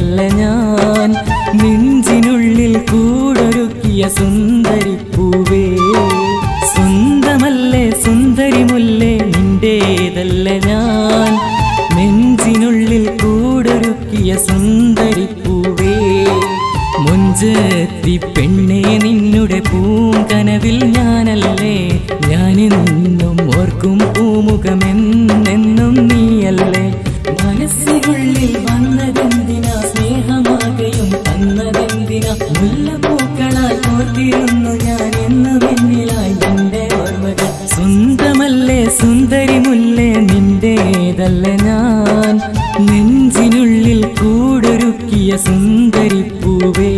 നിന്റേതല്ല ഞാൻ നെഞ്ചിനുള്ളിൽ കൂടൊരുക്കിയ സുന്ദരിപ്പൂവേ സ്വന്തമല്ലേ സുന്ദരി മുല്ലേ നിന്റേതല്ല ഞാൻ നെഞ്ചിനുള്ളിൽ കൂടൊരുക്കിയ സുന്ദരിപ്പൂവേ മുഞ്ചെത്തി പെണ്ണെ നിന്നുടെ പൂങ്കനവിൽ ഞാനല്ലേ ഞാനെന്നും ഓർക്കും പൂമുഖമെന്നെന്നും നീയല്ലേ മനസ്സിനുള്ളിൽ വന്നതെന്തിനാ സ്നേഹമാകയും തന്നതെന്തിനാ മുല്ലപ്പൂക്കളാൽ കോർത്തിരുന്നു ഞാൻ എന്നും എന്നിലായി എന്റെ ഓർമ്മകൾ സ്വന്തമല്ലേ സുന്ദരി മുല്ലേ നിന്റേതല്ല ഞാൻ നെഞ്ചിനുള്ളിൽ കൂടൊരുക്കിയ സുന്ദരിപ്പൂവേ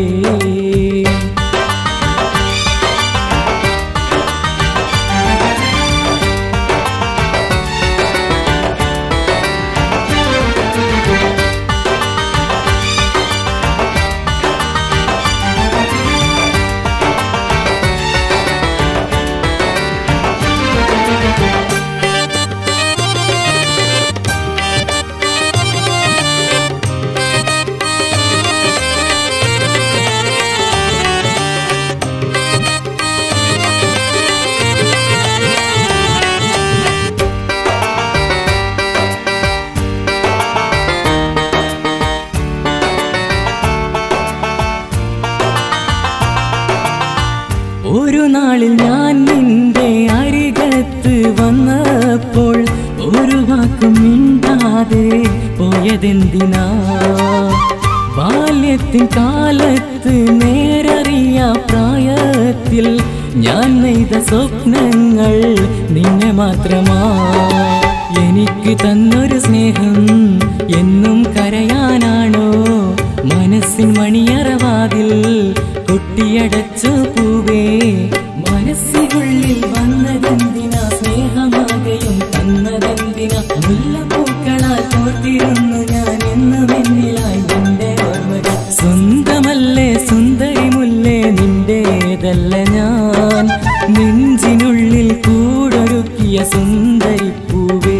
ഒരു നാളിൽ ഞാൻ നിന്റെ അരികത്ത് വന്നപ്പോൾ ഒരു വാക്കും മിണ്ടാതെ പോയതെന്തിനാ ബാല്യത്തിൻ കാലത്ത് നേരറിയ പ്രായത്തിൽ ഞാൻ നെയ്ത സ്വപ്നങ്ങൾ നിന്നെ മാത്രമാ എനിക്ക് തന്നൊരു സ്നേഹം എന്നും കരയാനാണോ മനസ്സിൻ മണിയറവാതിൽ കൊട്ടിയടച്ചു പൂവേ മനസ്സിനുള്ളിൽ വന്നതെന്തിനാ സ്നേഹമാകയും തന്നതെന്തിനാ മുല്ലപ്പൂക്കളാൽ കോർത്തിരുന്നു ഞാൻ എന്നും എന്നിലായി നിന്റെ ഓർമ്മകൾ സ്വന്തമല്ലേ സുന്ദരി മുല്ലേ നിന്റേതല്ല ഞാൻ നെഞ്ചിനുള്ളിൽ കൂടൊരുക്കിയ സുന്ദരി പൂവേ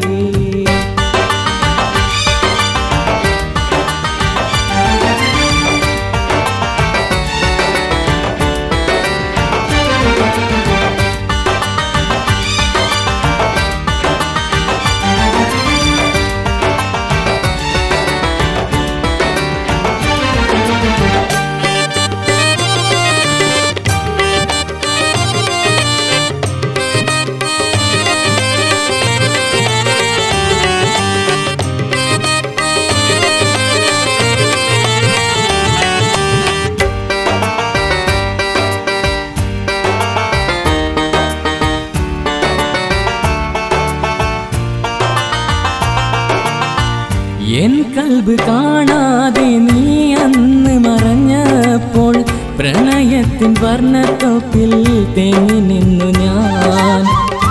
എൻ കൽബ് കാണാതെ നീ അന്ന് മറഞ്ഞപ്പോൾ പ്രണയത്തിൻ വർണ്ണത്തൊപ്പിൽ തേങ്ങി നിന്നു ഞാൻ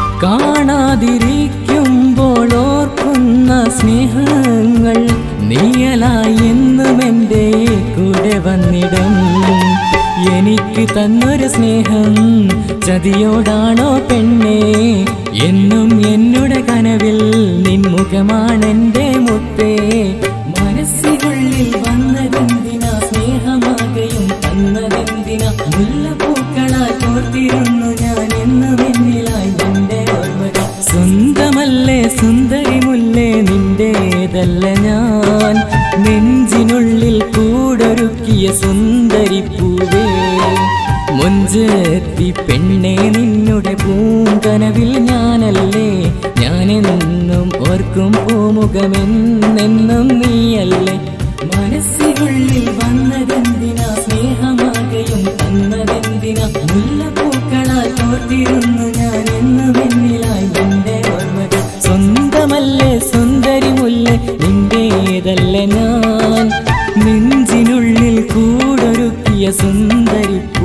കാണാതിരിക്കുമ്പോൾ ഓർക്കുന്ന സ്നേഹങ്ങൾ നീയലായി എന്നും എൻ്റെ കൂടെ വന്നിടും എനിക്ക് തന്നൊരു സ്നേഹം ചതിയോടാണോ പെണ്ണേ എന്നും എന്നുടെ കനവിൽ നിൻമുഖമാണെന്റെ മുത്തേ മനസ്സിനുള്ളിൽ വന്നതെന്തിനാ സ്നേഹമാകയും തന്നതെന്തിനാ മുല്ലപ്പൂക്കളാൽ കോർത്തിരുന്നു ഞാൻ എന്നും എന്നിലായി എന്റെ ഓർമ്മകൾ സ്വന്തമല്ലേ സുന്ദരി മുല്ലേ നിന്റേതല്ല ഞാൻ നെഞ്ചിനുള്ളിൽ കൂടൊരുക്കിയ സുന്ദരി പൂവേ മുഞ്ചെത്തി പെണ്ണെ നിന്നുടെ പൂങ്കനവിൽ ഞാനല്ലേ ഞാനെന്നും ഓർക്കും പൂമുഖമെന്നെന്നും നീയല്ലേ മനസ്സിനുള്ളിൽ വന്നതെന്തിനാ സ്നേഹമാകയും തന്നതെന്തിനാ മുല്ലപ്പൂക്കളാൽ കോർത്തിരുന്നു ഞാൻ എന്നും എന്നിലായി എന്റെ ഓർമ്മകൾ സ്വന്തമല്ലേ സുന്ദരി മുല്ല നിന്റേതല്ല ഞാൻ നെഞ്ചിനുള്ളിൽ കൂടൊരുക്കിയ സുന്ദരി